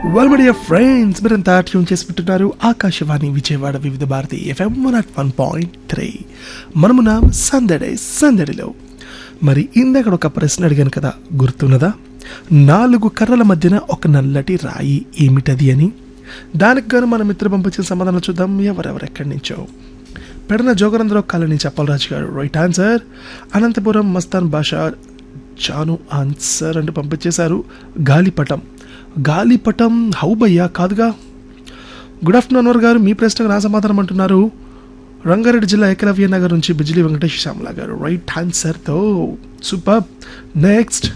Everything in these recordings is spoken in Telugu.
వెల్ మై డియర్ ఫ్రెండ్స్ మీరంతా ట్యూన్ చేసి పెట్టున్నారు Akashvani Vijayawada Vividh Bharati FM one at one point three మనమున సందడే సందడిలో మరి ఇందాక ఒక ప్రశ్న అడిగాను కదా గుర్తున్నదా నాలుగు కర్రల మధ్యన ఒక నల్లటి రాయి ఏమిటది అని దానికి గాను మన మిత్రులు పంపించిన సమాధానం చూద్దాం ఎవరెవరు ఎక్కడి నుంచో పెడన జోగరంధ్రరావు కాలనీ చెప్పలరాజు గారు రైట్ ఆన్సర్ అనంతపురం మస్తాన్ భాష చాను ఆన్సర్ అంటూ పంపించేశారు గాలిపటం గాలిపటం హౌ భయ్యా కాదుగా గుడ్ ఆఫ్టర్నూన్ అన్వర్ గారు మీ ప్రశ్నకు నా సమాధానం అంటున్నారు రంగారెడ్డి జిల్లా ఏకలవ్య నగర్ నుంచి బిజిలీ వెంకటేష్ శ్యామల గారు రైట్ ఆన్సర్తో సూపర్ నెక్స్ట్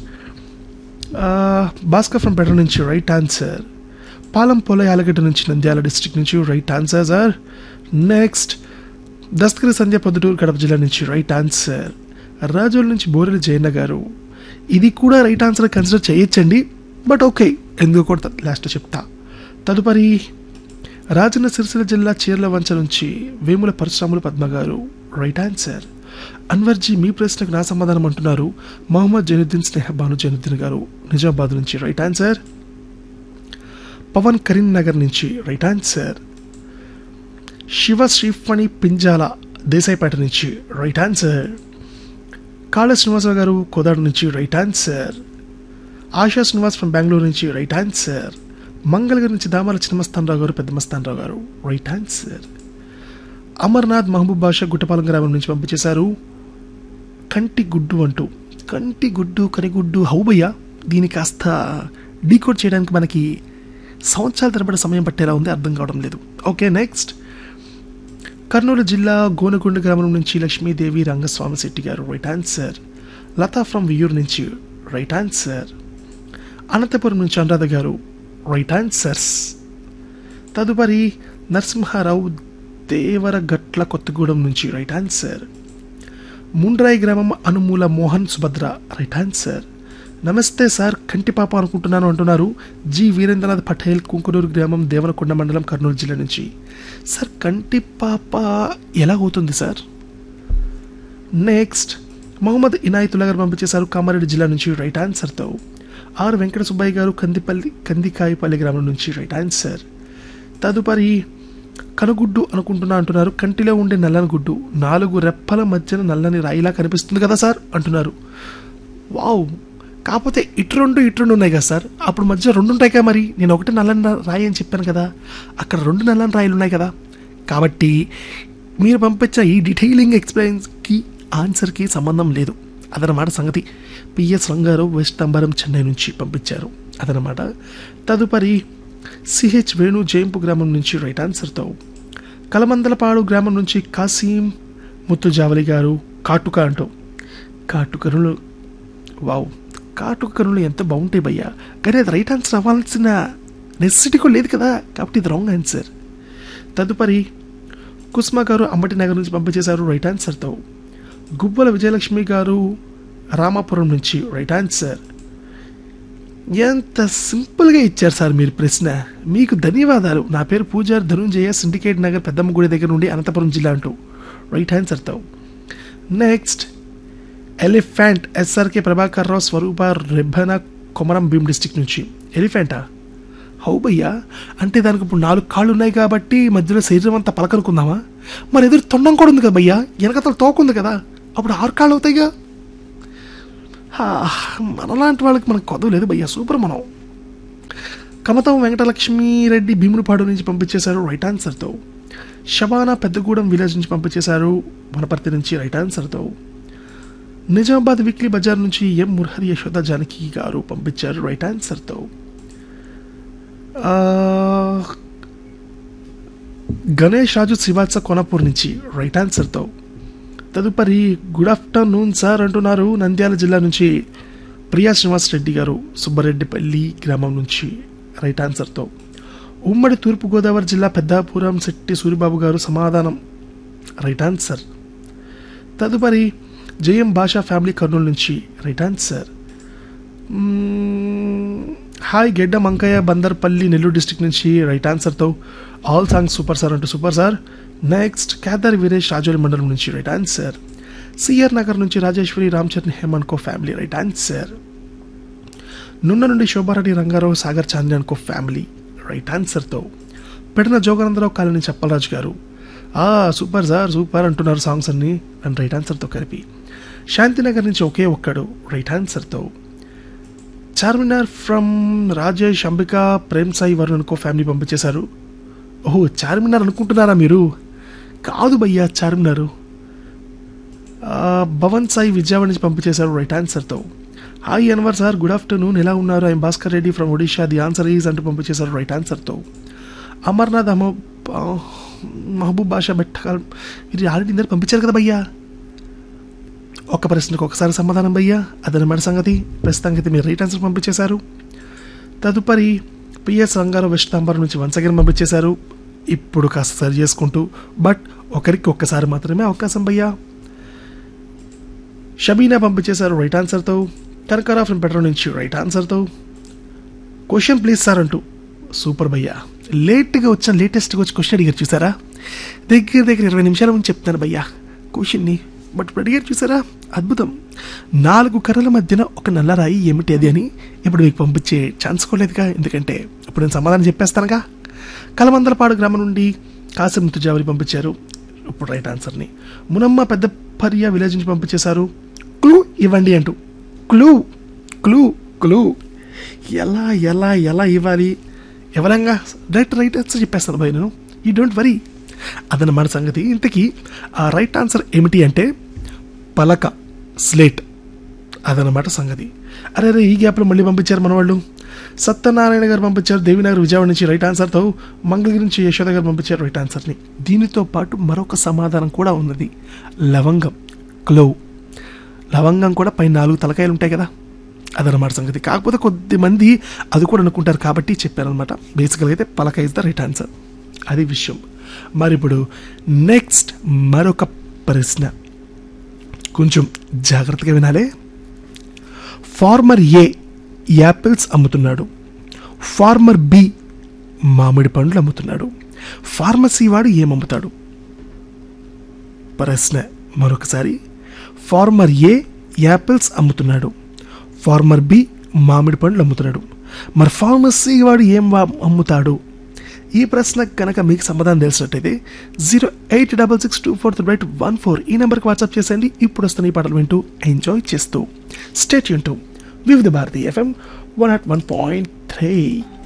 భాస్కర్ ఫ్రమ్ పెట్రోల్ నుంచి రైట్ ఆన్సర్ పాలం పోల యాలగడ్డ నుంచి నంద్యాల డిస్ట్రిక్ట్ నుంచి right answer sir next Dastagiri Sandhya Proddatur Kadapa జిల్లా నుంచి రైట్ ఆన్సర్ రాజోల్ నుంచి బోరెల జయన్న గారు ఇది కూడా రైట్ ఆన్సర్ కన్సిడర్ చేయొచ్చండి బట్ ఓకే ఎందుకు కూడా లాస్ట్ చెప్తా తదుపరి రాజన్న సిరిసిల్ల జిల్లా చీర్ల వంచ నుంచి వేముల పరశురాములు పద్మ గారు రైట్ ఆన్సర్ అన్వర్జీ మీ ప్రశ్నకు నా సమాధానం అంటున్నారు మొహమ్మద్ జైనుద్దీన్ స్నేహ భాను జైనుద్దీన్ గారు నిజామాబాద్ నుంచి right answer Pavan Karimnagar నుంచి రైట్ ఆన్సర్ శివ శ్రీఫణి పింజాల దేశాయిపేట నుంచి రైట్ ఆన్సర్ కాళ శ్రీనివాసరావు గారు కోదాడు నుంచి right answer Asha Srinivas from Bengaluru నుంచి రైట్ ఆన్సర్ మంగళగిరి నుంచి దామాల చిన్నమస్తానరావు గారు పెద్ద మస్తానరావు గారు రైట్ ఆన్సర్ అమర్నాథ్ మహబూబ్ బాషా గుట్టపాలెం గ్రామం నుంచి పంపించేశారు కంటి గుడ్డు అంటూ కంటి గుడ్డు కనిగుడ్డు హౌబయ్య దీని కాస్త డీకోడ్ చేయడానికి మనకి సంవత్సరాల తరబడి సమయం పట్టేలా ఉంది అర్థం కావడం లేదు ఓకే నెక్స్ట్ కర్నూలు జిల్లా గోనగుండ గ్రామం నుంచి Lakshmidevi Rangaswamy Shetty garu right answer Latha from Viyur నుంచి రైట్ ఆన్సర్ అనంతపురం నుంచి అనురాధ గారు రైట్ ఆన్సర్స్ తదుపరి నరసింహారావు దేవరగట్ల కొత్తగూడెం నుంచి రైట్ ఆన్సర్ ముండ్రాయి గ్రామం అనుమూల మోహన్ సుభద్ర రైట్ ఆన్సర్ నమస్తే సార్ కంటి పాప అనుకుంటున్నాను అంటున్నారు జి వీరేంద్రనాథ్ పటేల్ కుంకునూరు గ్రామం దేవనకొండ మండలం కర్నూలు జిల్లా నుంచి సార్ కంటి పాప ఎలా అవుతుంది సార్ నెక్స్ట్ మొహమ్మద్ ఇనాయతుల్లా గారు పంపించేశారు కామారెడ్డి జిల్లా నుంచి రైట్ ఆన్సర్తో ఆర్ వెంకట సుబ్బయ్య గారు కందిపల్లి కందికాయపల్లి గ్రామం నుంచి రైట్ ఆన్సర్ తదుపరి కనుగుడ్డు అనుకుంటున్నా అంటున్నారు కంటిలో ఉండే నల్లని గుడ్డు నాలుగు రెప్పల మధ్యన నల్లని రాయిలా కనిపిస్తుంది కదా సార్ అంటున్నారు వావ్ కాకపోతే ఇటు రెండు ఇటు రెండు ఉన్నాయి కదా సార్ అప్పుడు మధ్య రెండు ఉంటాయి కదా మరి నేను ఒకటి నల్లని రాయి అని చెప్పాను కదా అక్కడ రెండు నల్లని రాయిలు ఉన్నాయి కదా కాబట్టి మీరు పంపించిన ఈ డీటెయిలింగ్ ఎక్స్ప్లెయిన్స్కి ఆన్సర్కి సంబంధం లేదు అదనమాట సంగతి పిఎస్ రంగారావు వెస్ట్ అంబరం చెన్నై నుంచి పంపించారు అదనమాట తదుపరి సిహెచ్ వేణు జయంపు గ్రామం నుంచి రైట్ ఆన్సర్తో కలమందలపాడు గ్రామం నుంచి కాసీం ముత్తు జావలి గారు కాటుక అంటూ కాటుకరులు వావ్ కాటుక కరులు ఎంత బాగుంటాయి భయ్యా కానీ అది రైట్ ఆన్సర్ అవ్వాల్సిన నెసెసిటీ కూడా లేదు కదా కాబట్టి ఇది రాంగ్ ఆన్సర్ తదుపరి కుస్మా గారు అంబటి నగర్ నుంచి పంపించేశారు రైట్ ఆన్సర్తో గుబ్బల విజయలక్ష్మి గారు రామాపురం నుంచి రైట్ ఆన్సర్ ఎంత సింపుల్గా ఇచ్చారు సార్ మీరు ప్రశ్న మీకు ధన్యవాదాలు నా పేరు పూజారి ధనుంజయ సిండికేట్ నగర్ పెద్దమ్మ గుడి దగ్గర నుండి అనంతపురం జిల్లా అంటూ రైట్ ఆన్సర్తో next elephant SRK Prabhakar Rao Swarupa Rebbena Komaram Bheem district నుంచి ఎలిఫెంటా హౌ భయ్యా అంటే దానికి ఇప్పుడు నాలుగు కాళ్ళు ఉన్నాయి కాబట్టి మధ్యలో శరీరం అంతా పలకనుకుందామా మరి ఎదురు తొండం కూడా ఉంది కదా భయ్యా వెనకతల తోకుంది కదా అప్పుడు ఆరు కాళ్ళు అవుతాయిగా హా, మనలాంటి వాళ్ళకి మనకు కొదవ లేదు భయ్యా సూపర్ మనం కమతం వెంకటలక్ష్మి రెడ్డి భీమునిపాడు నుంచి పంపించేశారు రైట్ ఆన్సర్తో షబానా పెద్దగూడెం విలేజ్ నుంచి పంపించేశారు వనపర్తి నుంచి రైట్ ఆన్సర్తో నిజామాబాద్ వీక్లీ బజార్ నుంచి ఎం మురహరి యశోద జానకి గారు పంపించారు రైట్ ఆన్సర్తో ఆ, గణేష్ రాజు శ్రీవాత్స కోనపూర్ నుంచి రైట్ ఆన్సర్తో తదుపరి గుడ్ ఆఫ్టర్నూన్ సార్ అంటున్నారు నంద్యాల జిల్లా నుంచి ప్రియా శ్రీనివాస్ రెడ్డి గారు సుబ్బారెడ్డిపల్లి గ్రామం నుంచి రైట్ ఆన్సర్తో ఉమ్మడి తూర్పుగోదావరి జిల్లా పెద్దాపురం శెట్టి సూరిబాబు గారు సమాధానం రైట్ ఆన్సర్ తదుపరి జయం భాషా ఫ్యామిలీ కర్నూలు నుంచి right answer hmm, hi Gedda Mankayya Bandarpalli Nellore district నుంచి రైట్ ఆన్సర్తో ఆల్ సాంగ్స్ సూపర్ సార్ అంటూ super sir next Kedar Veeresh Rajoli మండలం నుంచి రైట్ ఆన్సర్ సిఆర్ నగర్ నుంచి రాజేశ్వరి రామచరణ్ హేమన్ కో ఫ్యామిలీ రైట్ ఆన్సర్ నున్న నుండి శోభారెడ్డి రంగారావు సాగర్ చాంద్రి అనుకో ఫ్యామిలీ రైట్ ఆన్సర్తో పెడిన జోగానందరావు కాలనీ చెప్పలరాజు గారు ఆ సూపర్ సార్ సూపర్ అంటున్నారు సాంగ్స్ అన్ని అండ్ రైట్ ఆన్సర్తో కలిపి శాంతినగర్ నుంచి ఒకే ఒక్కడు రైట్ ఆన్సర్తో చార్మినార్ ఫ్రమ్ రాజేష్ అంబిక ప్రేమ్ సాయి వరుణ్ అనుకో ఫ్యామిలీ పంపించేశారు ఓహో చార్మినార్ అనుకుంటున్నారా మీరు కాదు భయ్యా చార్మినారు ఆ, భవన్ సాయి విజయవాడ నుంచి పంపించేశారు రైట్ ఆన్సర్తో hi Anwar sir good afternoon ఎలా ఉన్నారు I'm Bhaskar Reddy from Odisha the answer is అంటూ పంపించేశారు రైట్ ఆన్సర్తో అమర్నాథ్ అమ ఆ, మహబూబ్ బాషా బెట్టకాల్ ఇది ఆల్రెడీ ఇందరు పంపించారు కదా భయ్యా ఒక ప్రశ్నకు ఒకసారి సమాధానం భయ్యా అదనమాట సంగతి ప్రస్తుతానికి అయితే మీరు రైట్ ఆన్సర్ పంపించేశారు తదుపరి పిఎస్ రంగారావు వెస్ట్ తాంబరం నుంచి వన్స్ అగైన్ పంపించేశారు ఇప్పుడు కాస్త సరి చేసుకుంటూ బట్ ఒకరికి ఒక్కసారి మాత్రమే అవకాశం భయ్యా షబీనా పంపించేశారు రైట్ ఆన్సర్తో కనకరా ఫ్రమ్ పెట్రోల్ నుంచి రైట్ ఆన్సర్తో క్వశ్చన్ ప్లీజ్ సార్ అంటూ సూపర్ భయ్యా లేట్గా వచ్చిన లేటెస్ట్గా వచ్చి క్వశ్చన్ అడిగారు చూసారా దగ్గర దగ్గర ఇరవై నిమిషాల ముందు చెప్తాను భయ్యా క్వశ్చన్ని బట్ ఇప్పుడు అడిగారు చూసారా అద్భుతం నాలుగు కర్రల మధ్యన ఒక నల్లరాయి ఏమిటి అది అని ఇప్పుడు మీకు పంపించే ఛాన్స్ కోలేదుగా ఎందుకంటే ఇప్పుడు నేను సమాధానం చెప్పేస్తానుగా కలమందలపాడు గ్రామం నుండి కాసిం ముత్తుజావరి పంపించారు ఇప్పుడు రైట్ ఆన్సర్ని మునమ్మ పెద్ద పర్య విలేజ్ నుంచి పంపించేశారు క్లూ ఇవ్వండి అంటూ క్లూ క్లూ క్లూ ఎలా ఎలా ఎలా ఇవ్వాలి ఎవరంగా రైట్ రైట్ ఆన్సర్ చెప్పేస్తాను భయ్ నేను ఈ డోంట్ వరీ అదనమాట సంగతి ఇంతకీ ఆ రైట్ ఆన్సర్ ఏమిటి అంటే పలక స్లేట్ అదనమాట సంగతి అరే అరే ఈ గ్యాప్లో మళ్ళీ పంపించారు మన వాళ్ళు సత్యనారాయణ గారు పంపించారు దేవినగర్ విజయవాడ నుంచి రైట్ ఆన్సర్తో మంగళగిరి నుంచి యశోద గారు పంపించారు రైట్ ఆన్సర్ని దీనితో పాటు మరొక సమాధానం కూడా ఉన్నది లవంగం క్లో లవంగం కూడా పై నాలుగు తలకాయలు ఉంటాయి కదా అదనమాట సంగతి కాకపోతే కొద్ది మంది అది కూడా అనుకుంటారు కాబట్టి చెప్పారనమాట బేసికల్గా అయితే పలక ఇస్ ద రైట్ ఆన్సర్ అది విషయం మరి ఇప్పుడు నెక్స్ట్ మరొక ప్రశ్న కొంచెం జాగ్రత్తగా వినాలే ఫార్మర్ ఏ యాపిల్స్ అమ్ముతున్నాడు ఫార్మర్ బి మామిడి పండ్లు అమ్ముతున్నాడు ఫార్మసీ వాడు ఏమమ్ముతాడు ప్రశ్న మరొకసారి ఫార్మర్ ఏ యాపిల్స్ అమ్ముతున్నాడు ఫార్మర్ బి మామిడి పండ్లు అమ్ముతున్నాడు మరి ఫార్మసీ వాడు ఏం వా- అమ్ముతాడు ఈ ప్రశ్నకు కనుక మీకు సమాధానం తెలిసినట్టయితే zero eight double six two four three one four ఈ నెంబర్కి వాట్సాప్ చేసేయండి ఇప్పుడు వస్తున్న ఈ పాటలు వింటూ ఎంజాయ్ చేస్తూ స్టేట్ యూన్ to Vividh Bharati FM one at one point three